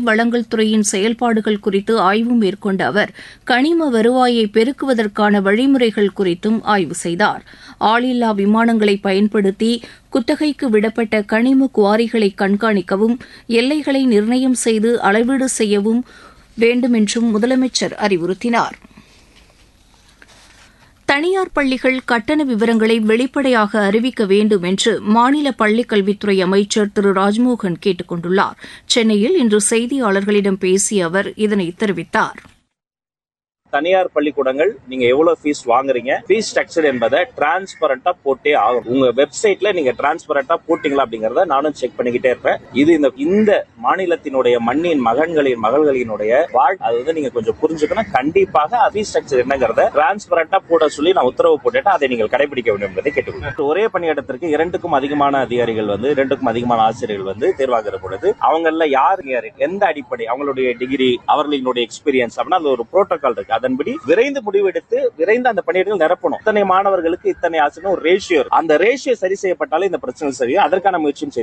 வளங்கள் துறையின் செயல்பாடுகள் குறித்து ஆய்வு மேற்கொண்ட அவர் கனிம வருவாயை பெருக்குவதற்கான வழிமுறைகள் குறித்தும் ஆய்வு செய்தார் ஆளில்லா விமானங்களை பயன்படுத்தி குத்தகைக்கு விடப்பட்ட கனிம குவாரிகளை கண்காணிக்கவும் எல்லைகளை நிர்ணயம் செய்து அளவீடு செய்யவும் வேண்டும் என்றும் முதலமைச்சர் அறிவுறுத்தினார் தனியார் பள்ளிகள் கட்டண விவரங்களை வெளிப்படையாக அறிவிக்க வேண்டும் என்று மாநில பள்ளிக்கல்வித்துறை அமைச்சர் திரு ராஜ்மோகன் கேட்டுக் கொண்டுள்ளார் சென்னையில் இன்று செய்தியாளர்களிடம் பேசிய அவர் இதனை தெரிவித்தார் தனியார் பள்ளிக்கூடங்கள் நீங்க எவ்வளவு ஃபீஸ் வாங்குறீங்க ஃபீஸ் ஸ்ட்ரக்சர் என்பதை டிரான்ஸ்பரண்டா போட்டே ஆகும் உங்க வெப்சைட்ல நீங்க டிரான்ஸ்பரண்டா போட்டீங்களா அப்படிங்கறத நானும் செக் பண்ணிக்கிட்டே இருப்பேன் இது இந்த இந்த மாநிலத்தினுடைய மண்ணின் மகன்களின் மகள்களினுடைய வாழ் அது வந்து நீங்க கொஞ்சம் புரிஞ்சுக்கணும் கண்டிப்பாக ஃபீஸ் ஸ்ட்ரக்சர் என்னங்கிறத டிரான்ஸ்பரண்டா போட சொல்லி நான் உத்தரவு போட்டுட்டு அதை நீங்கள் கடைபிடிக்க வேண்டும் என்பதை கேட்டுக்கொள்கிறேன் ஒரே பணியிடத்திற்கு இரண்டுக்கும் அதிகமான அதிகாரிகள் வந்து இரண்டுக்கும் அதிகமான ஆசிரியர்கள் வந்து தேர்வாகிற பொழுது அவங்கள யார் யாரு எந்த அடிப்படை அவங்களுடைய டிகிரி அவர்களினுடைய எக்ஸ்பீரியன்ஸ் அப்படின்னா அது ஒரு புரோட்டோகால் இருக்கு அதன்படி விரைந்து முடிவெடுத்து விரைந்து அந்த பணியிடங்கள் நிரப்பணும் இத்தனை மாணவர்களுக்கு இத்தனை ஆசிரியர் ஒரு ரேஷியோ அந்த ரேஷியோ சரி செய்யப்பட்டாலே இந்த பிரச்சனை சரியும் அதற்கான முயற்சியும் செய்து